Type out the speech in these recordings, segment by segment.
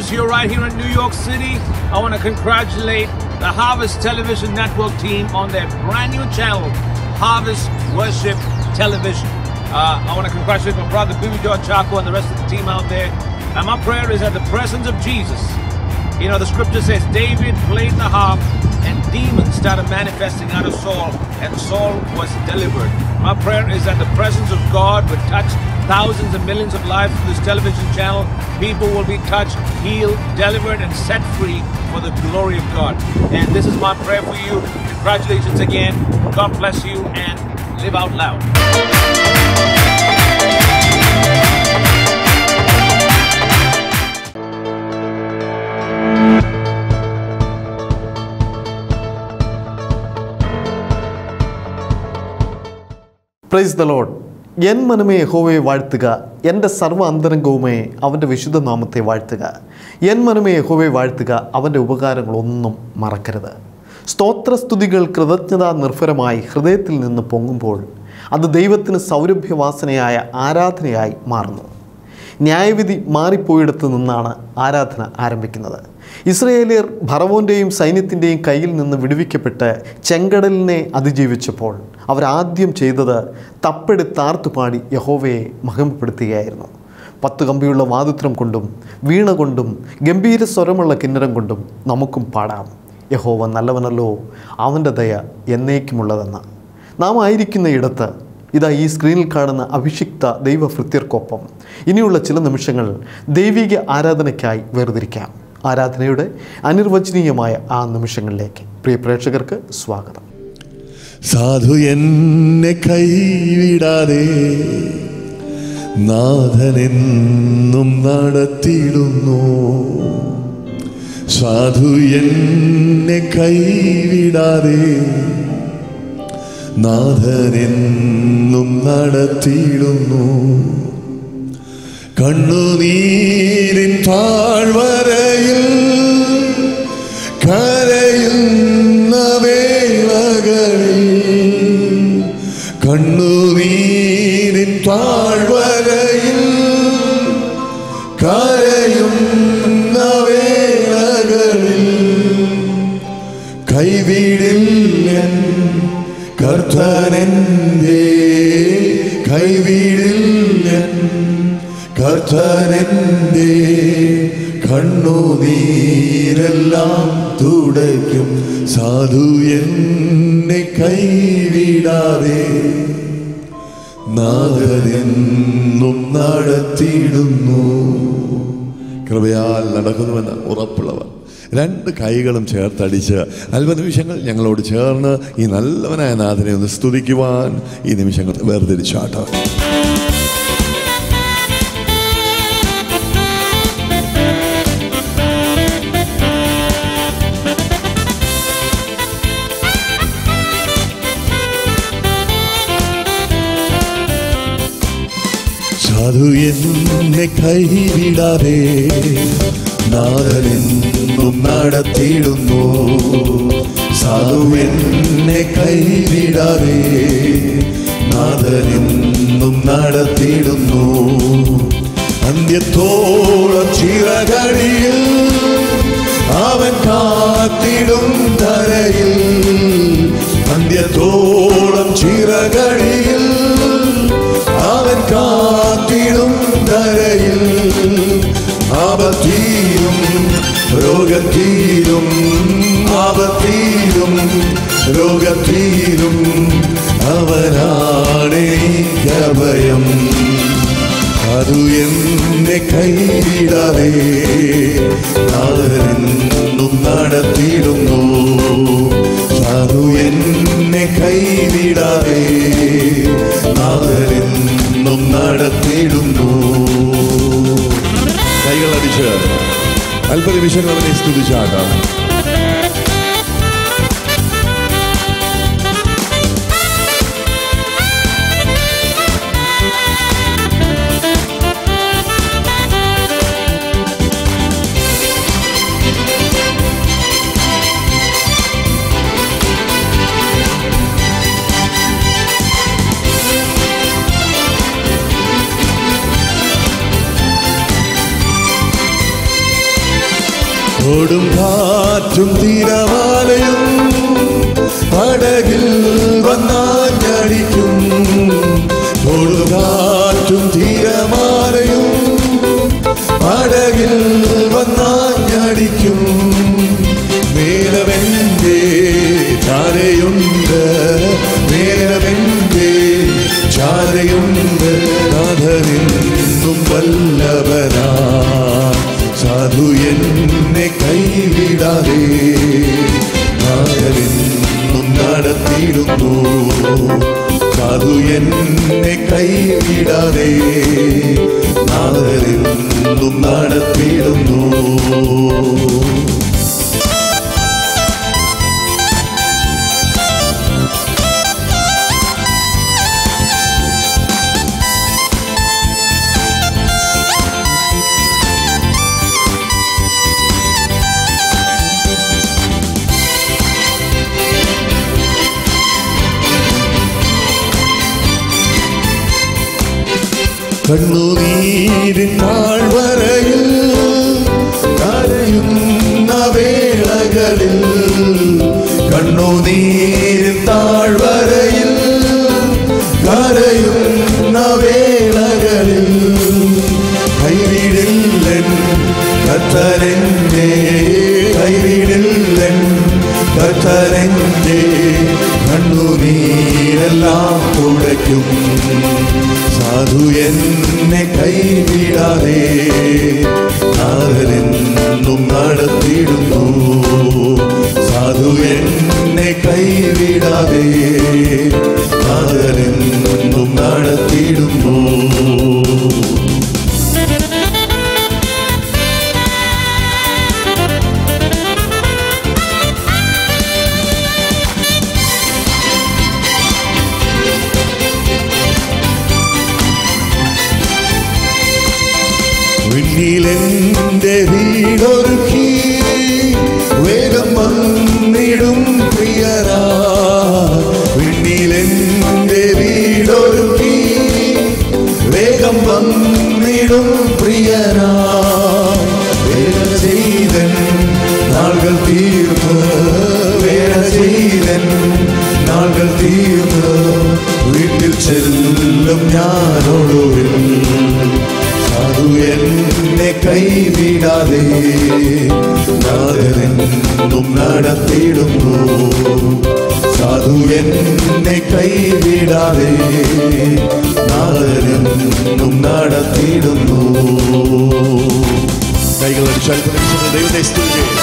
here, right here in New York City. I want to congratulate the Harvest Television Network team on their brand new channel, Harvest Worship Television. Uh, I want to congratulate my brother Bibi George Chaco and the rest of the team out there. And my prayer is that the presence of Jesus, you know, the scripture says David played the harp and demons started manifesting out of Saul, and Saul was delivered. My prayer is that the presence of God would touch thousands and millions of lives through this television channel. People will be touched, healed, delivered, and set free for the glory of God. And this is my prayer for you. Congratulations again. God bless you and live out loud. Praise the Lord എൻ മനമേ യഹോവയെ വാഴ്ത്തുക എൻ്റെ സർവ്വ അന്തരംഗവുമേ അവൻ്റെ വിശുദ്ധ നാമത്തെ വാഴ്ത്തുക N മനമേ യഹോവയെ വാഴ്ത്തുക അവൻ്റെ ഉപകാരങ്ങളൊന്നും മറക്കരുത് സ്തോത്രസ്തുതികൾ കൃതജ്ഞതാ നിർഭരമായി ഹൃദയത്തിൽ നിന്ന് പൊങ്ങുമ്പോൾ അത് ദൈവത്തിന് സൗരഭ്യവാസനയായ ആരാധനയായി മാറുന്നു ന്യായവിധി മാറിപ്പോയിടത്ത് നിന്നാണ് ആരാധന ആരംഭിക്കുന്നത് ഇസ്രയേലിയർ ഭറവോൻ്റെയും സൈന്യത്തിൻ്റെയും കയ്യിൽ നിന്ന് വിടുവിക്കപ്പെട്ട് ചെങ്കടലിനെ അതിജീവിച്ചപ്പോൾ അവരാദ്യം ചെയ്തത് തപ്പെടുത്താർത്തുപാടി യഹോവയെ മഹിമപ്പെടുത്തുകയായിരുന്നു പത്ത് കമ്പിയുള്ള വാതുത്രം കൊണ്ടും വീണ കൊണ്ടും ഗംഭീര സ്വരമുള്ള കിന്നരം കൊണ്ടും നമുക്കും പാടാം യഹോവ നല്ലവനല്ലോ അവൻ്റെ ദയ എന്നേക്കുമുള്ളതെന്ന് നാം ആയിരിക്കുന്ന ഇടത്ത് ഇതാ ഈ സ്ക്രീനിൽ കാണുന്ന അഭിഷിക്ത ദൈവഭൃത്യർക്കൊപ്പം ഇനിയുള്ള ചില നിമിഷങ്ങൾ ദൈവിക ആരാധനയ്ക്കായി വേർതിരിക്കാം ആരാധനയുടെ അനിർവചനീയമായ ആ നിമിഷങ്ങളിലേക്ക് പ്രിയ പ്രേക്ഷകർക്ക് സ്വാഗതം സാധു എന്നെ കൈവിടാതെ നാഥനെന്നും നടത്തിയിടുന്നു സാധു എന്നെ കൈവിടാതെ നാഥനെന്നും നടത്തിയിടുന്നു കണ്ണുനീരിൻ താഴ്വരയിൽ കരയുന്ന വേളകളിൽ കണ്ണുനീരിൻ താഴ്വരയിൽ കരയുന്ന വേളകളിൽ കൈവിടില്ലൻ കർത്തനെന്തേ കൈവിടില്ലൻ കർത്തനെന്തേ കണ്ണുനീരെല്ലാം തുടയ്ക്കും സാധു എന്നെ കൈവിടാതെ നാഥനെന്നും നടത്തിയിടുന്നു കൃപയാൽ നടക്കുന്നുവെന്ന് ഉറപ്പുള്ളവർ രണ്ട് കൈകളും ചേർത്തടിച്ച് അല്പനിമിഷങ്ങൾ ഞങ്ങളോട് ചേർന്ന് ഈ നല്ലവനായ നാഥനെ ഒന്ന് സ്തുതിക്കുവാൻ ഈ നിമിഷങ്ങൾ വേർതിരിച്ചാട്ടോ സാധു എന്നെ കൈവിടാതെ നാഥനെന്നും നടത്തിയിടുന്നു സാധു എന്നെ കൈവിടാതെ നാഥനെന്നും നടത്തിയിടുന്നു അന്ത്യത്തോളം ചിറകടിയിൽ അവൻ കാത്തിടും ധരയിൽ അന്ത്യത്തോളം ചിറകടിയിൽ അവൻ കാത്തിടും ധരയിൽ ആപത്തീരും രോഗത്തീരും ആപത്തീരും രോഗത്തീരും അവനാണ് ഭയം അതു എന്നെ കൈവിടാതെ നാഥനെന്നും നടത്തിയിടുന്നു സാധു എന്നെ കൈവിടാതെ നാഥനെന്നും നടത്തിയിടുന്നു കൈകളടിച്ച് അല്പനിമിഷങ്ങൾ അവനെ സ്തുതിച്ചാകാം കൊടും കാറ്റും തിരമാലയും പടകിൽ വന്നാഞ്ഞടിക്കും കൊടും കാറ്റും തിരമാലയും പടകിൽ വന്നാഞ്ഞടിക്കും മേലവന്റെ ചാരയുണ്ട് മേലവന്റെ ചാരയുണ്ട് നാഥനെന്നും വല്ലവനാ സാധു എന്നെ കൈവിടാതെ നാഥനെന്നും നടത്തിയിടുന്നു സാധു എന്നെ കൈവിടാതെ നാഥനെന്നും നടത്തിയിടുന്നു കണ്ണുനീരിൻ താഴ്വരയിൽ കരയുന്ന വേളകളിൽ കണ്ണുനീരിൻ താഴ്വരയിൽ കരയുന്ന വേളകളിൽ കൈവിടില്ലൻ കത്തരന്റെ കൈവിടില്ലൻ കത്തരന്റെ കണ്ണുനീരെല്ലാം തുടയ്ക്കും സാധു എന്നെ കൈവിടാതെ നാഥനെന്നും നടത്തിയിടുന്നു സാധു എന്നെ കൈവിടാതെ നാഥനെന്നും നടത്തിയിടുന്നു വിണ്ണിലെന്റെ വീടൊരുക്കി വേഗം വന്നിടും പ്രിയരാ വിണ്ണിലെന്റെ വീടൊരുക്കി വേഗം വന്നിടും പ്രിയരാ വേല ചെയ്തൻ നാളുകൾ തീർന്ന് വേല ചെയ്തൻ നാളുകൾ തീർന്ന് വീട്ടിൽ ചെല്ലും ഞാനൊടുവിൽ സാധു എന്നെ കൈവിടാതെ നാഥനെന്നും നടത്തിയിടുന്നു സാധു എന്നെ കൈവിടാതെ നാഥനെന്നും നടത്തിയിടുന്നു കൈകൾ അടിച്ചാൽ ദൈവത്തെ സ്തുതി ചെയ്യും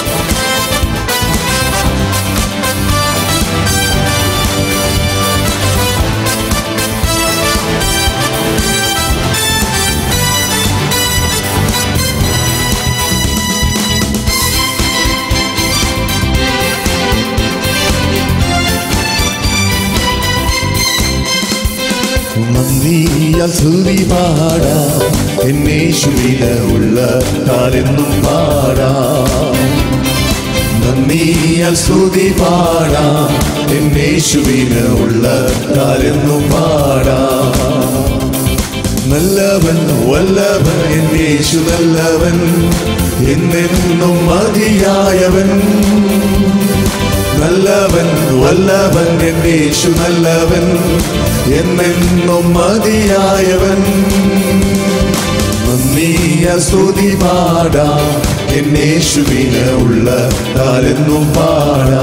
നന്ദിയാൽ സ്തുതി പാടാ എന്നേശുവില ഉള്ള കാലെന്നും പാടാ നന്ദിയാൽ സ്തുതി പാടാ എന്നേശുവില ഉള്ള കാലെന്നും പാടാ നല്ലവൻ വല്ലവൻ എന്നേശു നല്ലവൻ എന്നെന്നും മതിയായവൻ നല്ലവൻ വല്ലവൻ എന്നേശു നല്ലവൻ എന്നെന്നും മതിയായവൻ നന്ദിയ സ്തുതി പാടാ എന്നേശുവിന് ഉള്ള കാലെന്നും പാടാ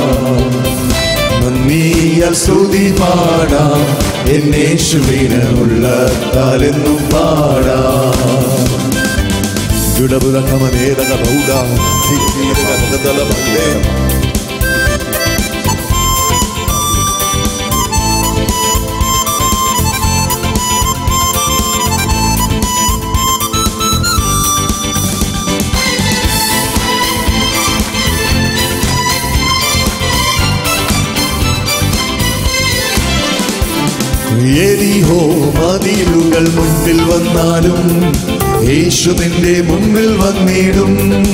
നന്ദിയ സ്തുതി പാടാ എന്നേശുവിന് ഉള്ള കാലെന്നും പാടാ ജുഡബുലകമനേതക ബൗഡ സിക്കിരക നഗതലമല്ലേ എരിഹോ മതിലുകൾ മുൻപിൽ വന്നാലും യേശു നിന്റെ മുൻപിൽ വന്നിടും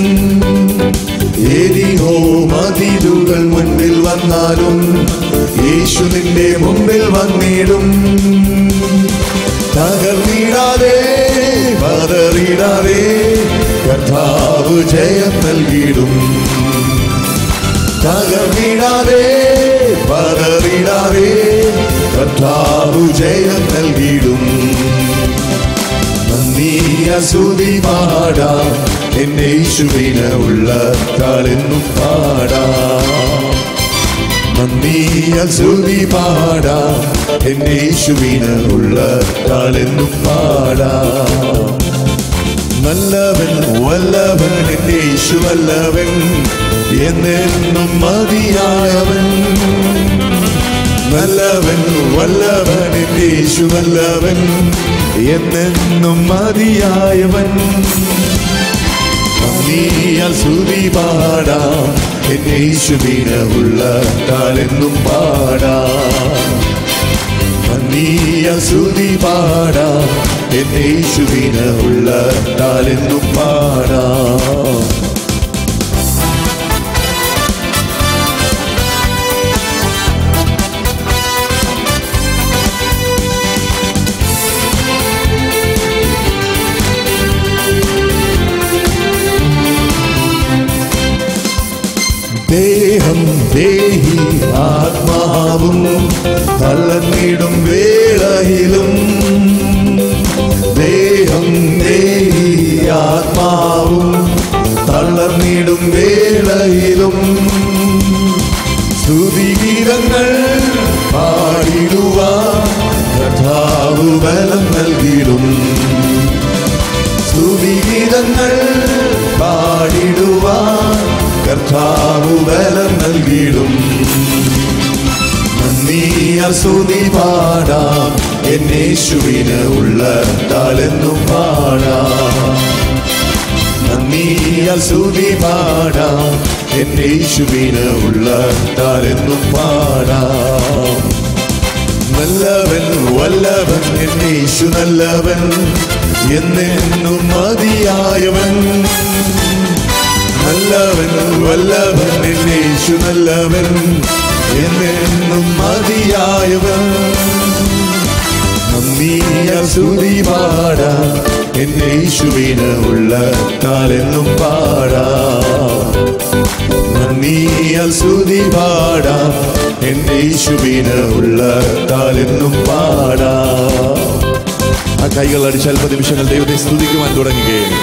എരിഹോ മതിലുകൾ മുൻപിൽ വന്നാലും യേശു നിന്റെ മുൻപിൽ വന്നിടും തകർന്നിടാതെ പതറിടാതെ കർത്താവ് കർത്താവ് ജയം നൽകിയിടും തകർന്നിടാതെ പതറിടാതെ കർത്താവ് ജയം നൽകിയിടും നന്ദിയ സ്തുതി പാടാം എന്നെ യേശുവിന് ഉള്ള താളെന്നും പാടാം നന്ദിയ സ്തുതി പാടാം എന്നെ യേശുവിന് ഉള്ള താളെന്നും പാടാം നല്ലവൻ വല്ലവൻ എന്റെ യേശു വല്ലവൻ എന്നെന്നും മതിയായവൻ നല്ലവൻ വല്ലവൻ എന്റെ യേശു വല്ലവൻ എന്നെന്നും മതിയായവൻ നീയാൽ സ്തുതി പാടാം എന്റെ യേശുവിന് ഉള്ള കാലെന്നും പാടാം നീയാൽ സ്തുതി പാടാം എന്റെ യേശുവിന് ഉള്ള കാലെന്നും പാടാം ദേഹം ദേഹി ആത്മാവും തളർന്നിടും വേളയിലും ദേഹം ദേഹി ആത്മാവും തളർന്നിടും വേളയിലും സ്തുതിഗീതങ്ങൾ പാടിടുവാൻ കഥാവു ബലം നൽകിടും സ്തുതിഗീതങ്ങൾ പാടിടുവാൻ കർത്താവ് ബലം നൽകിയിടും നന്ദിയ സ്തുതി പാടാം എന്നേശുവിന് ഉള്ള താലെന്നും പാടാം നന്ദിയ സ്തുതി പാടാം എന്നേശുവിന് ഉള്ള താലെന്നും പാടാം നല്ലവൻ വല്ലവൻ എന്നേശു നല്ലവൻ എന്നെന്നും മതിയായവൻ നല്ലവൻ വല്ലവൻ എന്നേശു നല്ലവൻ എന്നെന്നും മതിയായവൻ നന്ദിയ സ്തുതി പാടാ എന്നേശുവിന് ഉള്ള കാലെന്നും പാടാ നന്ദിയ സ്തുതി പാടാ എന്നേശുവിന് ഉള്ള കാലെന്നും പാടാ ആ കൈകൾ അടിച്ച് അല്പ നിമിഷങ്ങൾ ദൈവത്തെ സ്തുതിക്കുവാൻ തുടങ്ങുകയാണ്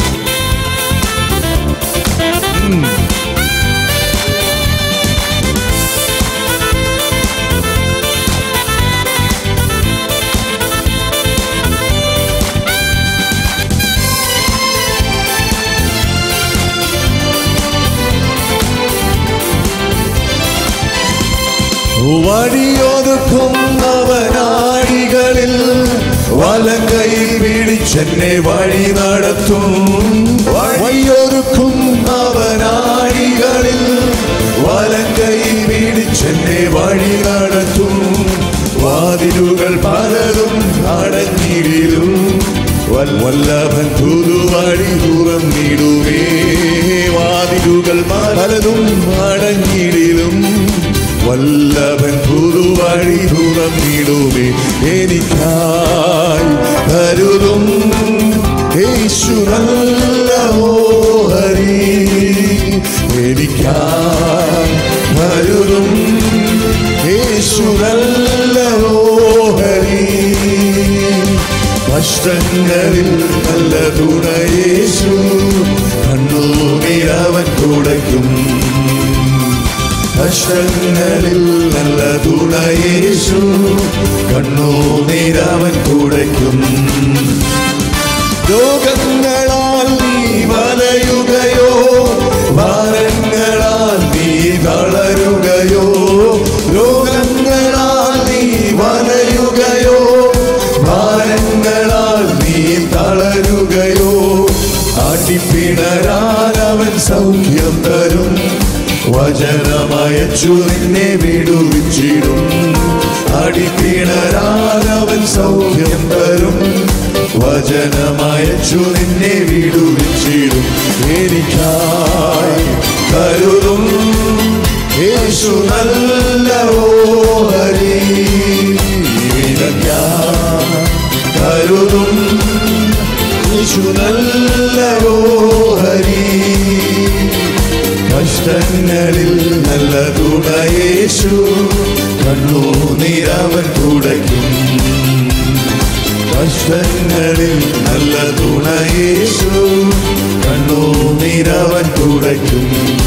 വഴിയൊതുക്കും അവനാടികളിൽ വലങ്കൈ പിടിച്ചെന്നെ വഴി നടത്തും വഴിയൊരുക്കും അവനാടികളിൽ വലങ്കൈ പിടിച്ചെന്നെ വഴി നടത്തും വാതിലുകൾ പലതും അടഞ്ഞിടിലും വല്ലഭൻ പുതുവഴി തുറന്നിടുവേ വാതിലുകൾ പലതും അടഞ്ഞിടിലും വല്ലഭൻ പുതുവഴി തുറന്നിടുമേ എനിക്കായി കരുതും യേശു നല്ല ഹരി എനിക്കായി കരുതും യേശു നല്ല ഹരി കഷ്ടങ്ങളിൽ നല്ല തുണയേശു കണ്ണൂമിരവൻ തുടയ്ക്കും കഷ്ടങ്ങളിൽ നല്ല തുണയേശു കണ്ണൂനീരവൻ കുടയ്ക്കും രോഗങ്ങളാൽ നീ വലയുകയോ ഭാരങ്ങളാൽ നീ തളരുകയോ രോഗങ്ങളാൽ നീ വലയുകയോ ഭാരങ്ങളാൽ നീ തളരുകയോ ആട്ടിപ്പിണരാൻ അവൻ സൗഖ്യം തരും വചനമയച്ചു നിന്നെ വിടുവിച്ചിടും അടിപ്പിണരാനവൻ സൗഖ്യം തരും വചനമയച്ചു നിന്നെ വിടുവിച്ചിടും എനിക്കായി കരുതും യേശു നല്ല ഹരി കരുതും യേശു നല്ല ഹരി കഷ്ടങ്ങളിൽ നല്ല തുണയേശു കണ്ണൂനീരവൻ തുടയ്ക്കും കഷ്ടങ്ങളിൽ നല്ല തുണയേശു കണ്ണൂനീരവൻ തുടയ്ക്കും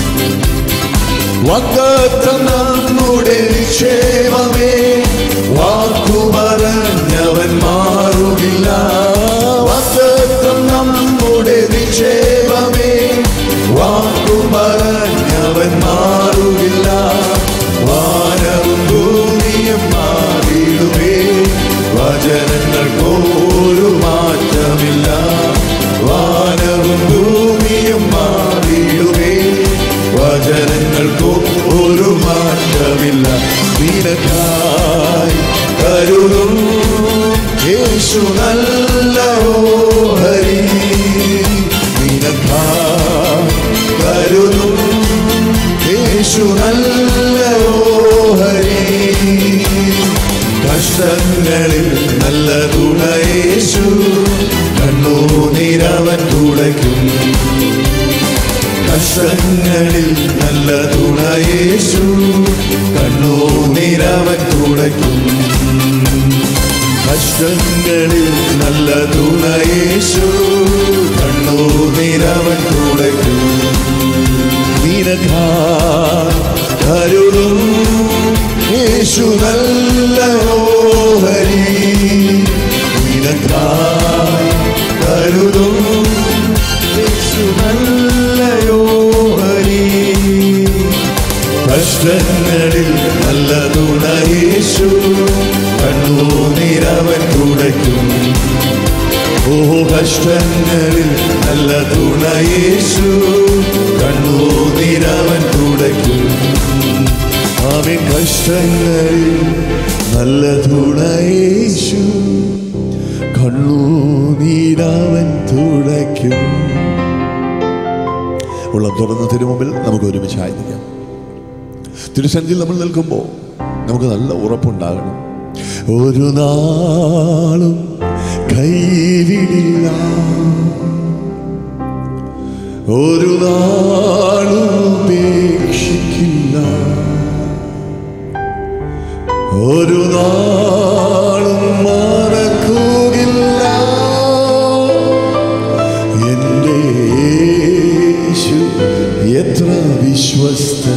വാഗ്ദത്തം നമ്മുടെ നിക്ഷേപമേ വാക്കു പറഞ്ഞവൻ മാറുകില്ല വാഗ്ദത്തം നമ്മുടെ നിക്ഷേപമേ വാക്കു പറഞ്ഞവൻ മാറുകില്ല വാനവും ഭൂമിയും മാറിയിടുമേ വചനങ്ങൾക്കൊരു മാറ്റമില്ല വാനവും ഭൂമിയും മാറിയിടുമേ വചനങ്ങൾക്കോ ഒരു മാറ്റമില്ല നിനക്കായി കരുതും യേശു നല്ല ഓഹരി നിനക്കായി കരുതും യേശു നല്ല ഓഹരി കഷ്ടങ്ങളിൽ നല്ല തുണയേശു കണ്ണൂനീരവൻ തുടയ്ക്കും കഷ്ടങ്ങളിൽ നല്ല തുണയേശു കണ്ണൂനീരവൻ തുടയ്ക്കും കഷ്ടങ്ങളിൽ നല്ല തുണയേശു കണ്ണൂനീരവൻ തുടയ്ക്കും നിനക്കാ കരുതും യേശു നല്ല ഓഹരി നിനക്കാ കരുതും യേശു നല്ല ഓഹരി കഷ്ടങ്ങളിൽ നല്ല തുണയേശു കണ്ണൂനീരവൻ തുടയ്ക്കും ഓ കഷ്ടങ്ങളിൽ നല്ല തുണയേശു കണ്ണൂനീരവൻ തുടയ്ക്കും ആമീൻ കഷ്ടങ്ങളിൽ നല്ല തുണയേശു കണ്ണൂനീരവൻ തുടയ്ക്കും ഉള്ള തുറന്ന തിരുമുമ്പിൽ നമുക്ക് ഒരുമിച്ച് ആയിരിക്കാം തിരുസന്നിധിയിൽ നമ്മൾ നിൽക്കുമ്പോൾ നമുക്ക് നല്ല ഉറപ്പുണ്ടാകണം ഒരു നാളും കൈവിടില്ല ഒരു നാളും ഉപേക്ഷിക്കില്ല ഒരു നാളും മറക്കുകയില്ല എന്റെ യേശു എത്ര വിശ്വസ്തൻ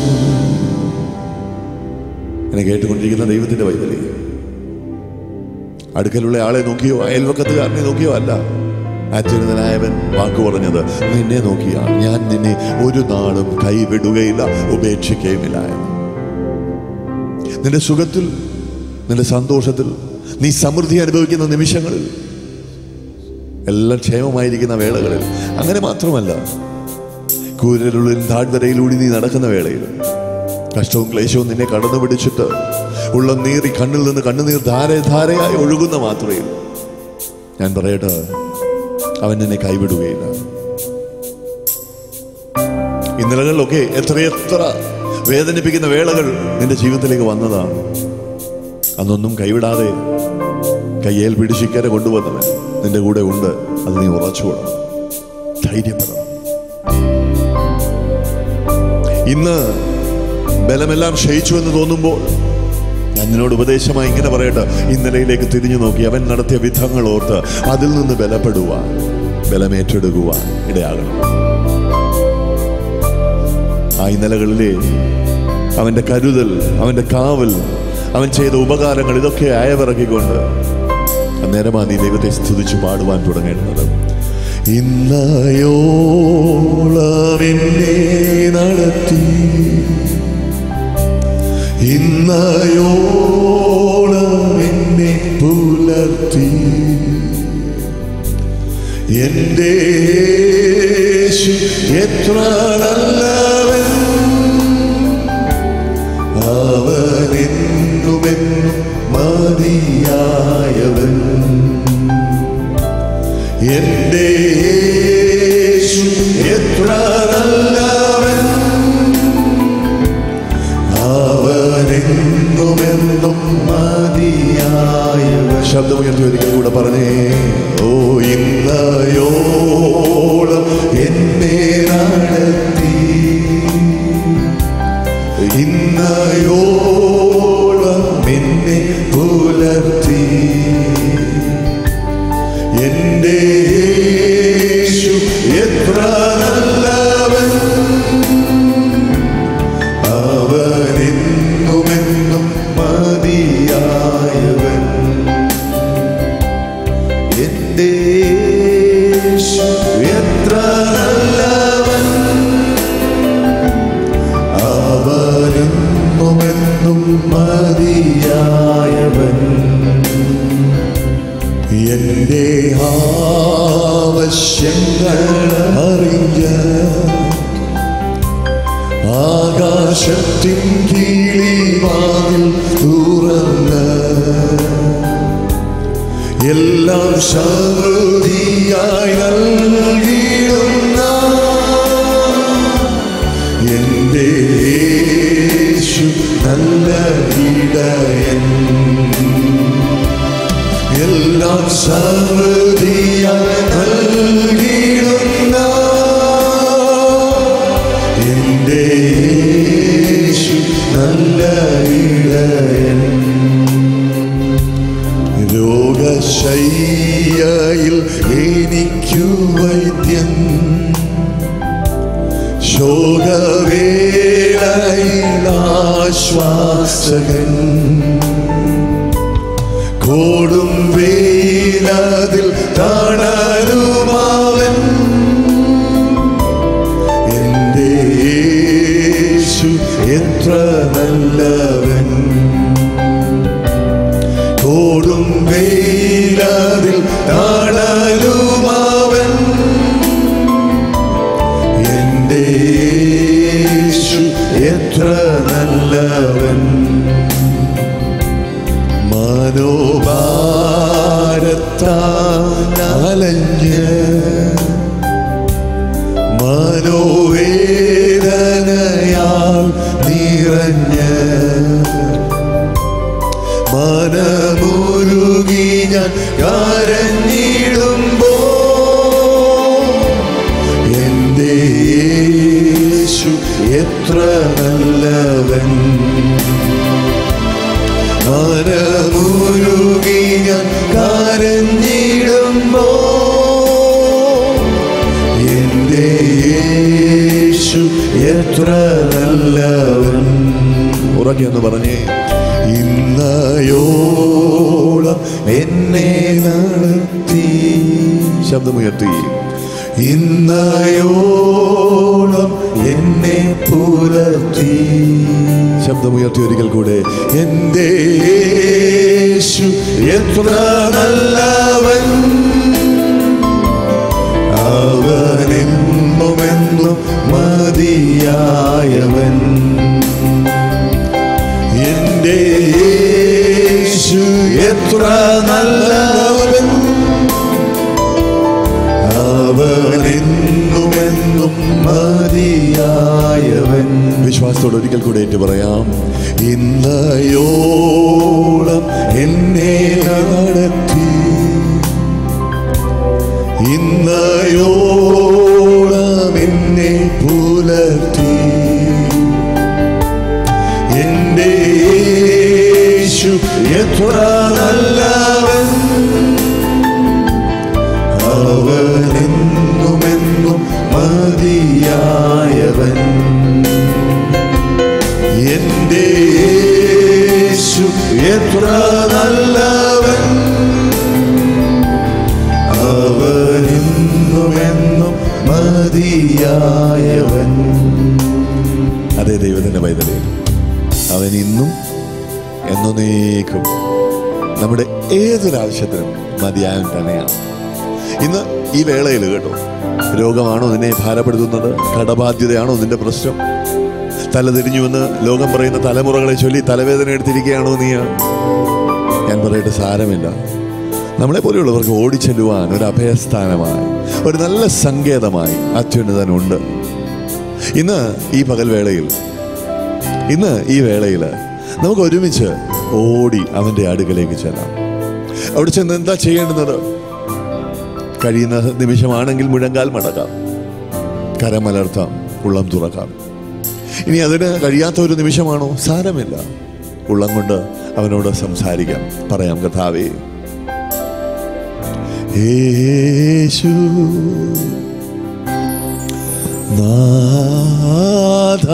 എന്നെ കേട്ടുകൊണ്ടിരിക്കുന്ന ദൈവത്തിന്റെ വൈതലേ അടുക്കലുള്ള ആളെ നോക്കിയോ അയൽവക്കത്തുകാരനെ നോക്കിയോ അല്ല അച്യുതനായവൻ വാക്ക് പറഞ്ഞത് നിന്നെ നോക്കിയാൽ ഞാൻ നിന്നെ ഒരു നാളും കൈവിടുകയില്ല ഉപേക്ഷിക്കുകയുമില്ല എന്ന് നിന്റെ സുഖത്തിൽ നിന്റെ സന്തോഷത്തിൽ നീ സമൃദ്ധി അനുഭവിക്കുന്ന നിമിഷങ്ങളിൽ എല്ലാം ക്ഷേമമായിരിക്കുന്ന വേളകളിൽ അങ്ങനെ മാത്രമല്ല കൂരലുള്ളിൽ താഴ്വരയിലൂടെ നീ നടക്കുന്ന വേളയിൽ കഷ്ടവും ക്ലേശവും നിന്നെ കടന്നു പിടിച്ചിട്ട് ഉള്ള നീറി കണ്ണിൽ നിന്ന് കണ്ണുനീർ ധാര ധാരയായി ഒഴുകുന്ന മാത്രയിൽ ഞാൻ പറയട്ടെ അവൻ നിന്നെ കൈവിടുകയില്ല ഇന്നലകളിലൊക്കെ എത്രയെത്ര വേദനിപ്പിക്കുന്ന വേളകൾ നിന്റെ ജീവിതത്തിലേക്ക് വന്നതാണ് അന്നൊന്നും കൈവിടാതെ കയ്യേൽ പിടിച്ചിക്കരെ കൊണ്ടുവന്നവൻ നിന്റെ കൂടെ ഉണ്ട് അത് നീ ഉറച്ചുകൊള്ളണം ധൈര്യപ്പെടണം ഇന്ന് ബലമെല്ലാം ക്ഷയിച്ചു എന്ന് തോന്നുമ്പോൾ ഞാൻ നിന്നോട് ഉപദേശമായി ഇങ്ങനെ പറയട്ടെ ഇന്നലയിലേക്ക് തിരിഞ്ഞു നോക്കി അവൻ നടത്തിയ വിധങ്ങൾ ഓർത്ത് അതിൽ നിന്ന് ബലപ്പെടുവാൻ ബലമേറ്റെടുക്കുവാൻ ഇടയാകണം ആ ഇന്നലകളിലെ അവന്റെ കരുതൽ അവന്റെ കാവൽ അവൻ ചെയ്ത ഉപകാരങ്ങൾ ഇതൊക്കെ അയവിറക്കിക്കൊണ്ട് അന്നേരമാ നീ ദൈവത്തെ സ്തുതിച്ചു പാടുവാൻ തുടങ്ങേണ്ടത് ഇന്നയോളം എന്നെ നടത്തി ഇന്നയോളം എന്നെ പുലർത്തി എന്റെ യേശു എത്ര നല്ലവൻ അവനെന്നുമെന്നും മതിയായവൻ എന്റെ യേശു എത്ര നല്ലവൻ അവനെന്നുമെന്നും മതിയായവൻ ശബ്ദമുയർത്തി ഒരിക്കൽ കൂടെ പറഞ്ഞേ ഓ ഇന്നയോളം എന്നെ നടത്തി എന്റെ യേശു എത്ര നല്ലവൻ അവനെന്നുമെന്നും മതിയായവൻ എന്റെ യേശു എത്ര നല്ലവൻ അവനെന്നുമെന്നും മതിയായവൻ എന്റെ ആവശ്യങ്ങൾ അറിഞ്ഞ ആകാശത്തിൻ കീഴിൽ തുറന്ന് എല്ലാം സമൃദ്ധിയായി നൽകിയിടുന്ന എന്റെ യേശു നല്ല ഇടയൻ എല്ലാം സമൃദ്ധിയായി നൽകിയിടുന്ന എന്റെ യേശു നല്ല ഇടയൻ രോഗശയ്യയിൽ എനിക്കു വൈദ്യൻ ശോകവേളയിൽ ആശ്വാസകൻ കോടും വേലതിൽ തണലുമാവൻ എന്റെ യേശു എത്ര നല്ലവൻ കോടും വെയിലതിൽ താളലുമാവൻ എന്റെ യേശു എത്ര നല്ലവൻ മനോഭാരത്താലഞ്ഞ് മനോവേദനയാൽ നിറഞ്ഞ് മനമുരുകി ഞാൻ കരഞ്ഞിടുമ്പോ എന്റെ യേശു എത്ര നല്ലവൻ മനമുരുകി ഞാൻ കരഞ്ഞിടുമ്പോ എന്റെ യേശു എത്ര നല്ലവൻ ഉറക്കെന്ന് പറഞ്ഞേ ഇന്നയോളം എന്നെ നടത്തി ശബ്ദമുയർത്തി ഇന്നയോളം എന്നെ പുലർത്തി ശബ്ദമുയർത്തി ഒരിക്കൽ കൂടെ എന്റെ യേശു എത്ര നല്ലവൻ അവനെന്നുമെന്നും മതിയായവൻ എന്റെ യേശു എത്ര നല്ലവൻ അവനെന്നുമെന്നും മതിയായവൻ വിശ്വാസത്തോടെ ഒരിക്കൽ കൂടെ ഏറ്റു പറയാം ഇന്നയോളം എന്നെ നടത്തി ഇന്നയോളം എന്നെ പുലർത്തി എന്റെ യേശു എത്ര നല്ലവൻ അവനെന്നുമെന്നും മതിയായവൻ എന്റെ യേശു എത്ര നല്ലവൻ അവനെന്നുമെന്നും മതിയായവൻ അതെ ദൈവത്തിന്റെ പൈതലേ അവൻ ഇന്നും എന്നേക്കും നമ്മുടെ ഏതൊരാവശ്യത്തിനും മതിയായവൻ തന്നെയാണ് ഇന്ന് ഈ വേളയിൽ കേട്ടോ രോഗമാണോ നിന്നെ ഭാരപ്പെടുത്തുന്നത് കടബാധ്യതയാണോ നിന്റെ പ്രശ്നം തലതിരിഞ്ഞുവെന്ന് ലോകം പറയുന്ന തലമുറകളെ ചൊല്ലി തലവേദന എടുത്തിരിക്കുകയാണോ നീ ഞാൻ പറയട്ടെ സാരമില്ല നമ്മളെ പോലെയുള്ളവർക്ക് ഓടിച്ചെല്ലുവാൻ ഒരു അഭയസ്ഥാനമായി ഒരു നല്ല സങ്കേതമായി അത്യുന്നതനുണ്ട് ഇന്ന് ഈ പകൽ വേളയിൽ ഇന്ന് ഈ വേളയിൽ നമുക്ക് ഒരുമിച്ച് ഓടി അവൻ്റെ അടുക്കലേക്ക് ചെല്ലാം അവിടെ ചെന്ന് എന്താ ചെയ്യേണ്ടുന്നത് കഴിയുന്ന നിമിഷമാണെങ്കിൽ മുഴങ്കാൽ മടക്കാം കരമലർത്താം ഉള്ളം തുറക്കാം ഇനി അതിന് കഴിയാത്ത ഒരു നിമിഷമാണോ സാരമില്ല ഉള്ളം കൊണ്ട് അവനോട് സംസാരിക്കാം പറയാം കഥാവേ യേശു നാഥ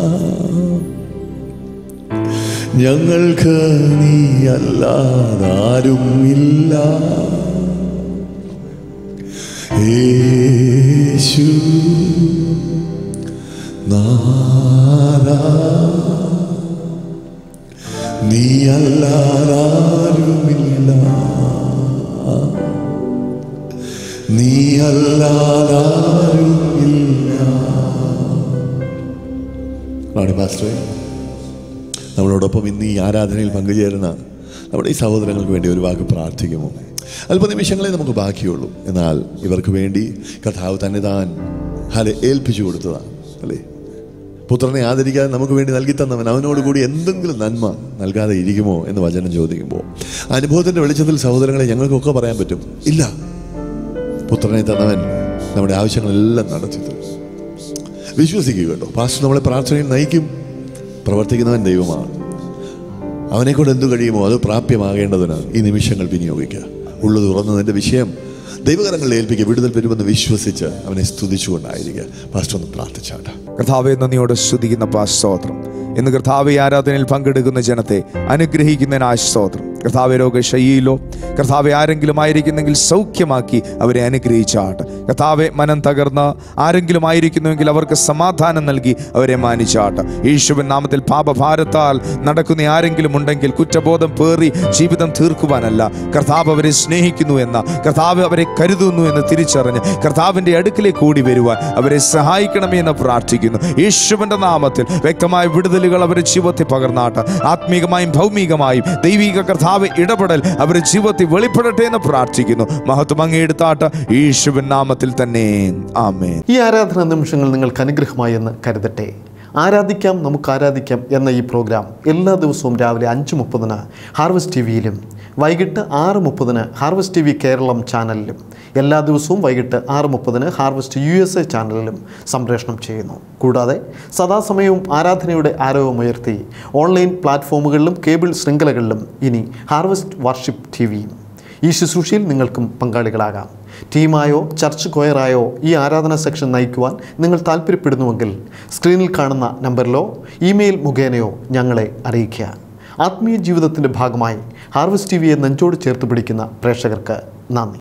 ഞങ്ങൾക്ക് നീ അല്ലാതാരും ഇല്ല യേശു നാഥ നീ അല്ലാതാരുമില്ല നീ അല്ലാതാരുമില്ല റാണി മാസ്റ്ററെ നമ്മളോടൊപ്പം ഇന്ന് ഈ ആരാധനയിൽ പങ്കുചേരുന്ന നമ്മുടെ ഈ സഹോദരങ്ങൾക്ക് വേണ്ടി ഒരു വാക്ക് പ്രാർത്ഥിക്കുമോ അല്പ നിമിഷങ്ങളെ നമുക്ക് ബാക്കിയുള്ളൂ എന്നാൽ ഇവർക്ക് വേണ്ടി കഥാവ് തന്നെ താൻ ഹലെ ഏൽപ്പിച്ചു കൊടുത്തതാണ് അല്ലേ പുത്രനെ ആദരിക്കാതെ നമുക്ക് വേണ്ടി നൽകി തന്നവൻ അവനോട് കൂടി എന്തെങ്കിലും നന്മ നൽകാതെ ഇരിക്കുമോ എന്ന് വചനം ചോദിക്കുമ്പോൾ അനുഭവത്തിന്റെ വെളിച്ചത്തിൽ സഹോദരങ്ങളെ ഞങ്ങൾക്കൊക്കെ പറയാൻ പറ്റും ഇല്ല പുത്രനെ തന്നവൻ നമ്മുടെ ആവശ്യങ്ങളെല്ലാം നടത്തി തരും വിശ്വസിക്കുക കേട്ടോ പാസ്റ്റർ നമ്മളെ പ്രാർത്ഥനയിൽ നയിക്കും പ്രവർത്തിക്കുന്നവൻ ദൈവമാണ് അവനെ കൊണ്ട് എന്തു കഴിയുമോ അത് പ്രാപ്യമാകേണ്ടതിന് ഈ നിമിഷങ്ങൾ വിനിയോഗിക്കുക ഉള്ളത് തുറന്നതിൻ്റെ വിഷയം ദൈവകരങ്ങളിൽ ഏൽപ്പിക്കുക വിടുതൽ വരുമെന്ന് വിശ്വസിച്ച് അവനെ സ്തുതിച്ചുകൊണ്ടായിരിക്കുക പാസ്റ്റർ ഒന്ന് പ്രാർത്ഥിച്ചാട്ടെ കർത്താവെ നന്ദിയോടെ സ്തുതിക്കുന്ന പാ സ്തോത്രം ഇന്ന് കർത്താവ് ആരാധനയിൽ പങ്കെടുക്കുന്ന ജനത്തെ അനുഗ്രഹിക്കുന്നതിനായ സ്തോത്രം കർത്താവ് രോഗശയ്യയിലോ കർത്താവെ ആരെങ്കിലും ആയിരിക്കുന്നെങ്കിൽ സൗഖ്യമാക്കി അവരെ അനുഗ്രഹിച്ചാട്ട് കർത്താവെ മനം തകർന്ന് ആരെങ്കിലും ആയിരിക്കുന്നുവെങ്കിൽ അവർക്ക് സമാധാനം നൽകി അവരെ മാനിച്ചാട്ട് യേശുവൻ നാമത്തിൽ പാപഭാരത്താൽ നടക്കുന്ന ആരെങ്കിലും ഉണ്ടെങ്കിൽ കുറ്റബോധം പേറി ജീവിതം തീർക്കുവാനല്ല കർത്താവ് അവരെ സ്നേഹിക്കുന്നു എന്ന കർത്താവ് അവരെ കരുതുന്നു എന്ന് തിരിച്ചറിഞ്ഞ് കർത്താവിൻ്റെ അടുക്കിലേക്ക് കൂടി വരുവാൻ അവരെ സഹായിക്കണമേ എന്ന് പ്രാർത്ഥിക്കുന്നു യേശുവിൻ്റെ നാമത്തിൽ വ്യക്തമായ വിടുതലുകൾ അവരുടെ ജീവിതത്തിൽ പകർന്നാട്ട് ആത്മീകമായും ഭൗമികമായും ദൈവിക കർത്താവ് ഇടപെടൽ അവരുടെ ജീവിതത്തിൽ വെളിപ്പെടട്ടെ എന്ന് പ്രാർത്ഥിക്കുന്നു മഹത്വം അങ്ങെടുത്താട്ട് യേശുവിൻ നാമത്തിൽ തന്നെ ആമേൻ ഈ ആരാധനാ നിമിഷങ്ങൾ നിങ്ങൾക്ക് അനുഗ്രഹമായി എന്ന് കരുതട്ടെ ആരാധിക്കാം നമുക്ക് ആരാധിക്കാം എന്ന ഈ പ്രോഗ്രാം എല്ലാ ദിവസവും രാവിലെ അഞ്ച് മുപ്പതിന് ഹാർവസ്റ്റ് ടി വിയിലും വൈകിട്ട് ആറ് മുപ്പതിന് ഹാർവസ്റ്റ് ടി വി കേരളം ചാനലിലും എല്ലാ ദിവസവും വൈകിട്ട് ആറ് മുപ്പതിന് ഹാർവസ്റ്റ് യു എസ് എ ചാനലിലും സംപ്രേഷണം ചെയ്യുന്നു കൂടാതെ സദാസമയവും ആരാധനയുടെ ആരവമുയർത്തി ഓൺലൈൻ പ്ലാറ്റ്ഫോമുകളിലും കേബിൾ ശൃംഖലകളിലും ഇനി ഹാർവസ്റ്റ് വാർഷിപ്പ് ടി വിയും ഈ ശുശ്രൂഷയിൽ നിങ്ങൾക്കും പങ്കാളികളാകാം ടീമായോ ചർച്ച് കൊയറായോ ഈ ആരാധന സെക്ഷൻ നയിക്കുവാൻ നിങ്ങൾ താല്പര്യപ്പെടുന്നുവെങ്കിൽ സ്ക്രീനിൽ കാണുന്ന നമ്പറിലോ ഇമെയിൽ മുഖേനയോ ഞങ്ങളെ അറിയിക്കുക ആത്മീയ ജീവിതത്തിൻ്റെ ഭാഗമായി ഹാർവസ്റ്റ് ടി വിയെ നെഞ്ചോട് ചേർത്ത് പിടിക്കുന്ന പ്രേക്ഷകർക്ക് നന്ദി